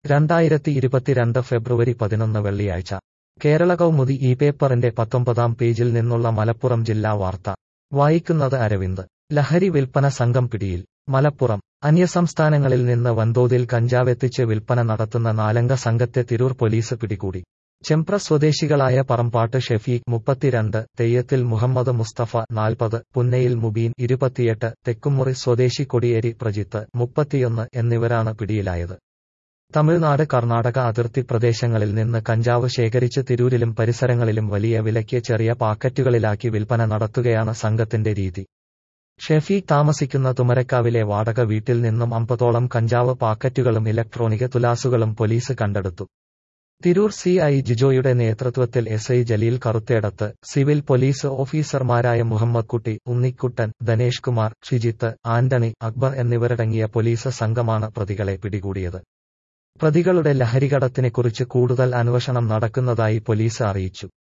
രണ്ടായിരത്തി ഇരുപത്തിരണ്ട് ഫെബ്രുവരി പതിനൊന്ന് വെള്ളിയാഴ്ച കേരള കൗമുദി ഈ പേപ്പറിന്റെ പത്തൊമ്പതാം പേജിൽ നിന്നുള്ള മലപ്പുറം ജില്ലാ വാർത്ത വായിക്കുന്നത് അരവിന്ദ് ലഹരി വിൽപ്പന സംഘം പിടിയിൽ മലപ്പുറം അന്യസംസ്ഥാനങ്ങളിൽ നിന്ന് വൻതോതിൽ കഞ്ചാവെത്തിച്ച് വിൽപ്പന നടത്തുന്ന നാലംഗ സംഘത്തെ തിരൂർ പോലീസ് പിടികൂടി ചെമ്പ്ര സ്വദേശികളായ പറമ്പാട്ട് ഷെഫീഖ് മുപ്പത്തിരണ്ട് തെയ്യത്തിൽ മുഹമ്മദ് മുസ്തഫ നാൽപ്പത് പുന്നയിൽ മുബീൻ ഇരുപത്തിയെട്ട് തെക്കുമുറി സ്വദേശി കൊടിയേരി പ്രജിത്ത് മുപ്പത്തിയൊന്ന് എന്നിവരാണ് പിടിയിലായത് തമിഴ്നാട് കർണാടക അതിർത്തി പ്രദേശങ്ങളിൽ നിന്ന് കഞ്ചാവ് ശേഖരിച്ച് തിരൂരിലും പരിസരങ്ങളിലും വലിയ വിലയ്ക്ക് ചെറിയ പാക്കറ്റുകളിലാക്കി വിൽപ്പന നടത്തുകയാണ് സംഘത്തിന്റെ രീതി ഷെഫീഖ് താമസിക്കുന്ന തുമരക്കാവിലെ വാടക വീട്ടിൽ നിന്നും അമ്പതോളം കഞ്ചാവ് പാക്കറ്റുകളും ഇലക്ട്രോണിക് തുലാസുകളും പോലീസ് കണ്ടെടുത്തു തിരൂർ സി ഐ ജിജോയുടെ നേതൃത്വത്തിൽ S I Jaleel Karuthedath civil police ഓഫീസർമാരായ മുഹമ്മദ് കുട്ടി ഉണ്ണിക്കുട്ടൻ ധനേഷ് കുമാർ ഷിജിത്ത് ആന്റണി അക്ബർ എന്നിവരടങ്ങിയ പോലീസ് സംഘമാണ് പ്രതികളെ പിടികൂടിയത് പ്രതികളുടെ ലഹരികടത്തിനെക്കുറിച്ച് കൂടുതൽ അന്വേഷണം നടക്കുന്നതായി പോലീസ് അറിയിച്ചു